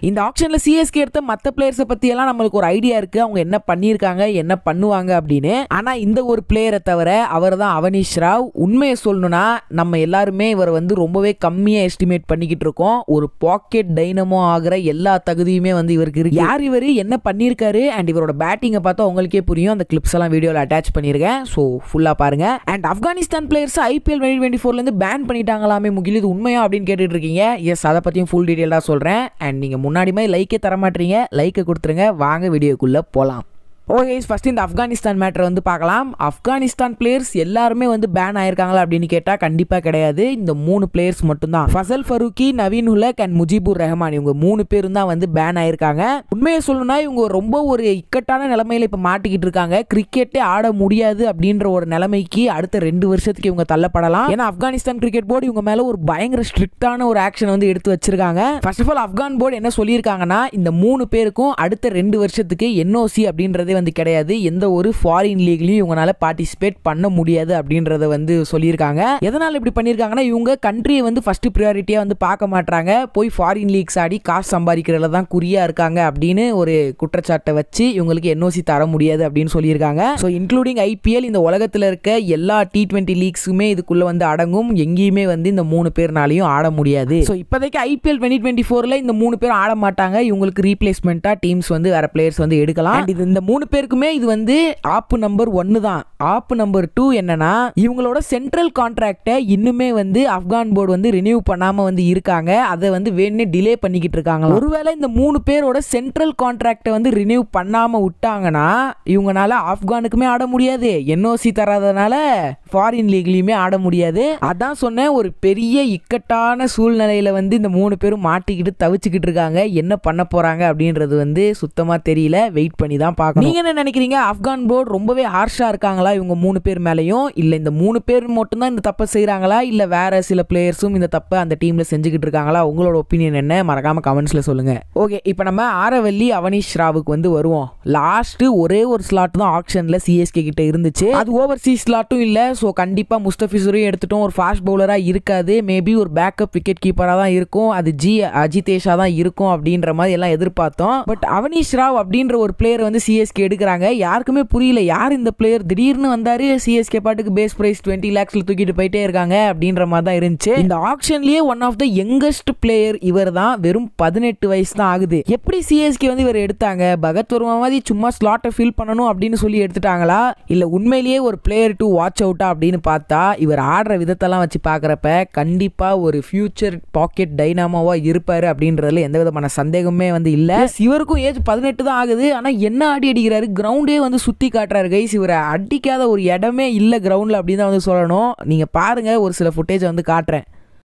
இந்த ஆப்ஷனில் சிஎஸ்கே எடுத்த மற்ற பிளேயர்ஸை பற்றியெல்லாம் நம்மளுக்கு ஒரு ஐடியா இருக்குது அவங்க என்ன பண்ணியிருக்காங்க என்ன பண்ணுவாங்க அப்படின்னு ஆனால் இந்த ஒரு பிளேயரை தவிர அவர் தான் அவனிஷ் ராவ் உண்மையை சொல்லணும்னா நம்ம எல்லாருமே இவரை வந்து ரொம்பவே கம்மியாக எஸ்டிமேட் பண்ணிக்கிட்டு இருக்கோம் ஒரு பாக்கெட் டைனமோ ஆகிற எல்லா தகுதியுமே வந்து இவருக்கு இருக்கு யார் இவர் என்ன பண்ணியிருக்காரு அண்ட் இவரோட பேட்டிங்கை பார்த்தா உங்களுக்கே புரியும் அந்த கிளிப்ஸ் எல்லாம் வீடியோவில் அட்டாச் பண்ணியிருக்கேன் ஸோ ஃபுல்லாக பாருங்க and Afghanistan players IPL twenty twenty ஃபோர்லேருந்து பேன் பண்ணிட்டாங்களாமே முகில் இது உண்மையா அப்படின்னு கேட்டுட்டு இருக்கீங்க எஸ் அதை பற்றியும் ஃபுல் டீட்டெயிலாக சொல்கிறேன் அண்ட் நீங்கள் முன்னாடி மாதிரி லைக்கே தர மாட்டீங்க லைக்கை கொடுத்துருங்க வாங்க வீடியோக்குள்ளே போகலாம் ஓகே ஃபர்ஸ்ட் இந்த ஆப்கானிஸ்தான் மேட்டரை வந்து பார்க்கலாம் ஆப்கானிஸ்தான் பிளேயர்ஸ் எல்லாருமே வந்து பேன் ஆயிருக்காங்களா அப்படின்னு கேட்டால் கண்டிப்பாக கிடையாது இந்த மூணு பிளேயர்ஸ் மட்டும்தான் ஃபசல் ஃபரூக்கி நவீன் உலக் அண்ட் முஜிபுர் ரஹ்மான் இவங்க மூணு பேரும் தான் வந்து பேன் ஆயிருக்காங்க உண்மையை சொல்லணும்னா இவங்க ரொம்ப ஒரு இக்கட்டான நிலைமையில இப்போ மாட்டிக்கிட்டு இருக்காங்க கிரிக்கெட்டே ஆட முடியாது அப்படின்ற ஒரு நிலைமைக்கு அடுத்த ரெண்டு வருஷத்துக்கு இவங்க தள்ளப்படலாம் ஏன்னா ஆப்கானிஸ்தான் கிரிக்கெட் போர்டு இவங்க மேலே ஒரு பயங்கர ஸ்ட்ரிக்டான ஒரு ஆக்ஷன் வந்து எடுத்து வச்சிருக்காங்க first of all Afghan board என்ன சொல்லியிருக்காங்கன்னா இந்த மூணு பேருக்கும் அடுத்த ரெண்டு வருஷத்துக்கு என்ஓசி அப்படின்றதே வந்து கிடையாது எந்த ஒரு ஃபாரின் லீக்லையும் இவங்களால பார்ட்டிசிபேட் பண்ண முடியாது அப்படின்றத வந்து சொல்லியிருக்காங்க எதனால் இப்படி பண்ணியிருக்காங்கன்னா இவங்க கண்ட்ரியை வந்து ஃபர்ஸ்ட் ப்ரியாரிட்டியாக வந்து பார்க்க மாட்டாங்க போய் ஃபாரின் லீக்ஸ் ஆடி காசு சம்பாதிக்கிறதுல தான் குறியாக இருக்காங்க அப்படின்னு ஒரு குற்றச்சாட்டை வச்சு இவங்களுக்கு என்ஓசி தர முடியாது அப்படின்னு சொல்லியிருக்காங்க ஸோ இன்க்ளூடிங் ஐபிஎல் இந்த உலகத்தில் இருக்க எல்லா டி டுவெண்ட்டி லீக்ஸுமே இதுக்குள்ளே வந்து அடங்கும் எங்கேயுமே வந்து இந்த மூணு பேர்னாலையும் ஆட முடியாது ஸோ இப்போதைக்கு ஐபிஎல் டுவெண்ட்டி டுவெண்ட்டி ஃபோரில் இந்த மூணு பேர் ஆட மாட்டாங்க இவங்களுக்கு ரீப்ளேஸ்மெண்ட்டாக டீம்ஸ் வந்து வேற பிளேயர்ஸ் வந்து எடுக்கலாம் And இது இந்த மூணு பேருக்குமே இது வந்து ஆப்பு நம்பர் ஒன்று தான் ஆப்பு நம்பர் டூ என்னன்னா இவங்களோட சென்ட்ரல் கான்ட்ராக்டை இன்னுமே வந்து ஆப்கான் போர்டு வந்து ரினியூ பண்ணாம வந்து இருக்காங்க அதை வந்து வேணுனே டிலே பண்ணிக்கிட்டு இருக்காங்க ஒருவேளை இந்த மூணு பேரோட சென்ட்ரல் கான்ட்ராக்டை வந்து ரினியூ பண்ணாம விட்டாங்கன்னா இவங்கனால ஆப்கானுக்குமே ஆட முடியாது என்ஓசி தராதனால ஃபாரின் லீக்லயுமே ஆட முடியாது அதான் சொன்னேன் ஒரு பெரிய இக்கட்டான சூழ்நிலையில வந்து இந்த மூணு பேரும் மாட்டிக்கிட்டு தவிச்சுக்கிட்டு இருக்காங்க என்ன பண்ண போறாங்க அப்படின்றது வந்து சுத்தமா தெரியல வெயிட் பண்ணி தான் பார்க்கணும் நீங்க என்ன நினைக்கிறீங்க ஆப்கான் போர்டு ரொம்பவே ஹார்ஷா இருக்காங்களா இவங்க மூணு பேர் மேலேயும் இல்ல இந்த மூணு பேர் மட்டும்தான் இந்த தப்பை செய்றாங்களா இல்ல வேற சில பிளேயர்ஸும் இந்த தப்பை அந்த டீம்ல செஞ்சுக்கிட்டு இருக்காங்களா உங்களோட ஒப்பீனியன் என்ன மறக்காம கமெண்ட்ஸ்ல சொல்லுங்க ஓகே இப்போ நம்ம ஆரவல்லி அவனிஷ் ராவுக்கு வந்து வருவோம் லாஸ்ட் ஒரே ஒரு ஸ்லாட் தான் ஆக்ஷன்ல சிஎஸ்கே கிட்ட இருந்துச்சு அது ஓவர்சீஸ் ஸ்லாட்டும் இல்ல ஸோ கண்டிப்பா முஸ்தபிசுரையும் எடுத்துட்டோம் ஒரு ஃபாஸ்ட் பவுலரா இருக்காது மேபி ஒரு பேக்கப் விக்கெட் கீப்பரா தான் இருக்கும் அது ஜி அஜிதேஷா தான் இருக்கும் அப்படின்ற மாதிரி எல்லாம் எதிர்பார்த்தோம் பட் அவனிஷ் ராவ் அப்படின்ற ஒரு பிளேயர் வந்து சிஎஸ்கே எடுக்கிறாங்க யாருக்குமே புரியல யார் இந்த பிளேயர் திடீர்னு வந்தாரு சிஎஸ்கே பாட்டுக்கு பேஸ் பிரைஸ் டுவெண்ட்டி லேக்ஸ்ல தூக்கிட்டு போயிட்டே இருக்காங்க அப்படின்ற மாதிரி தான் இருந்துச்சு இந்த ஆக்ஷன்லயே one of the youngest player இவர் தான் வெறும் பதினெட்டு வயசு தான் ஆகுது எப்படி சிஎஸ்கே வந்து இவர் எடுத்தாங்க பகத் வர்மா மாதிரி சும்மா ஸ்லாட்டை ஃபில் பண்ணணும் அப்படின்னு சொல்லி எடுத்துட்டாங்களா இல்ல உண்மையிலேயே ஒரு பிளேயர் டு வாட்ச் அவுட்டா அப்படின்னு பார்த்தா இவர் ஆடுற விதத்தெல்லாம் வச்சு பார்க்குறப்ப கண்டிப்பா ஒரு ஃபியூச்சர் பாக்கெட் டைனாமாவா இருப்பாரு அப்படின்றதுல எந்த விதமான சந்தேகமே வந்து இல்ல Yes, இவருக்கும் ஏஜ் பதினெட்டு தான் ஆகுது ஆனா என்ன ஆடி அடிக்கிறாரு கிரவுண்டே வந்து சுத்தி காட்டுறாரு கைஸ் இவரை அடிக்காத ஒரு இடமே இல்ல கிரவுண்ட்ல அப்படின்னு தான் வந்து சொல்லணும் நீங்க பாருங்க ஒரு சில ஃபுட்டேஜை வந்து காட்டுறேன்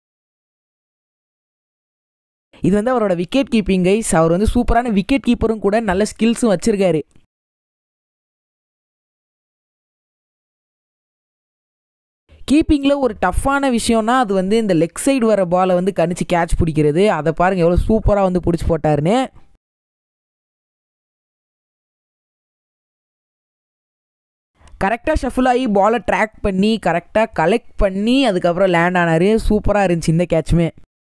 இது வந்து அவரோட விக்கெட் கீப்பிங் கைஸ் அவர் வந்து சூப்பரான விக்கெட் கீப்பரும் கூட நல்ல ஸ்கில்ஸும் வச்சிருக்காரு கீப்பிங்கில் ஒரு டஃப்பான விஷயம்னா அது வந்து இந்த லெக் சைடு வர பாலை வந்து கணிச்சு கேட்ச் பிடிக்கிறது அதை பாருங்க எவ்வளோ சூப்பராக வந்து பிடிச்சி போட்டாருன்னு கரெக்டாக ஷஃபில் ஆகி பாலை ட்ராக் பண்ணி கரெக்டாக கலெக்ட் பண்ணி அதுக்கப்புறம் லேண்ட் ஆனார் சூப்பராக இருந்துச்சு இந்த கேட்சுமே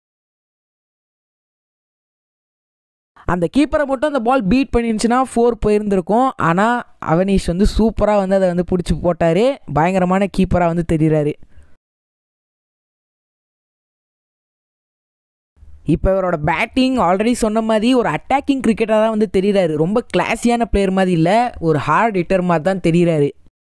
அந்த கீப்பரை மட்டும் அந்த பால் பீட் பண்ணிருந்துச்சுன்னா ஃபோர் போயிருந்திருக்கும் ஆனால் அவனீஷ் வந்து சூப்பராக வந்து அதை வந்து பிடிச்சி போட்டார் பயங்கரமான கீப்பராக வந்து தெரிகிறாரு இப்போ இவரோட பேட்டிங் ஆல்ரெடி சொன்ன மாதிரி ஒரு அட்டாக்கிங் கிரிக்கெட்டாக தான் வந்து தெரிகிறாரு ரொம்ப கிளாஸியான பிளேயர் மாதிரி இல்லை ஒரு ஹார்ட் ஹிட்டர் மாதிரி தான் தெரிகிறாரு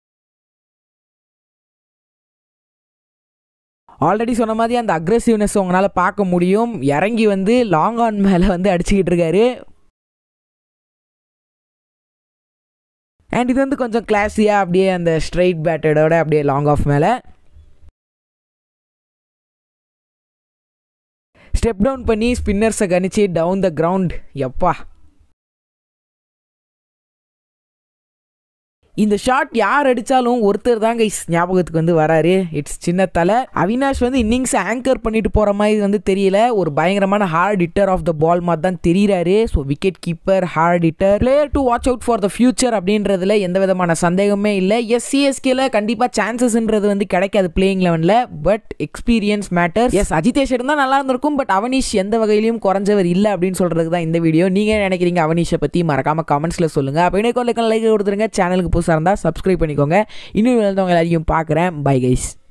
ஆல்ரெடி சொன்ன மாதிரி அந்த அக்ரெசிவ்னஸ் உங்களால் பார்க்க முடியும் இறங்கி வந்து லாங் ஆன் மேலே வந்து அடிச்சுக்கிட்டு இருக்காரு அண்ட் இது வந்து கொஞ்சம் கிளாஸியாக அப்படியே அந்த ஸ்ட்ரைட் பேட்டடோட அப்படியே லாங் ஆஃப் மேலே ஸ்டெப் டவுன் பண்ணி ஸ்பின்னர்ஸை கணிச்சு டவுன் த கிரவுண்ட் எப்பா இந்த ஷாட் யார் அடிச்சாலும் ஒருத்தர் தான் கைஸ் ஞாபகத்துக்கு வந்து வராரு இட்ஸ் சின்ன தலை அவினாஷ் வந்து இன்னிங்ஸ் ஆங்கர் பண்ணிட்டு போற மாதிரி வந்து தெரியல ஒரு பயங்கரமான hard hitter of the ball மாதிரி தான் தெரியுறாரு so wicket keeper hard hitter player to watch out for the future அப்படின்றதுல எந்த விதமான சந்தேகமே இல்லை எஸ் சிஎஸ்கேல கண்டிப்பாக சான்சஸ்ன்றது வந்து கிடைக்காது பிளேயிங் லெவனில் but experience matters Ajitesh இருந்தால் நல்லா இருந்திருக்கும் பட் அவனிஷ் எந்த வகையிலையும் குறைஞ்சவர் இல்லை அப்படின்னு சொல்றதுக்கு தான் இந்த வீடியோ நீங்க என்ன நினைக்கிறீங்க அவனிஷை பற்றி மறக்காம கமெண்ட்ஸில் சொல்லுங்க அப்போ இன்னைக்கு லைக் கொடுத்துருங்க சேனலுக்கு புதுசாக இருந்தால் சப்ஸ்கிரைப் பண்ணிக்கோங்க இன்னும் எல்லாரையும் பார்க்குறேன் பை கைஸ்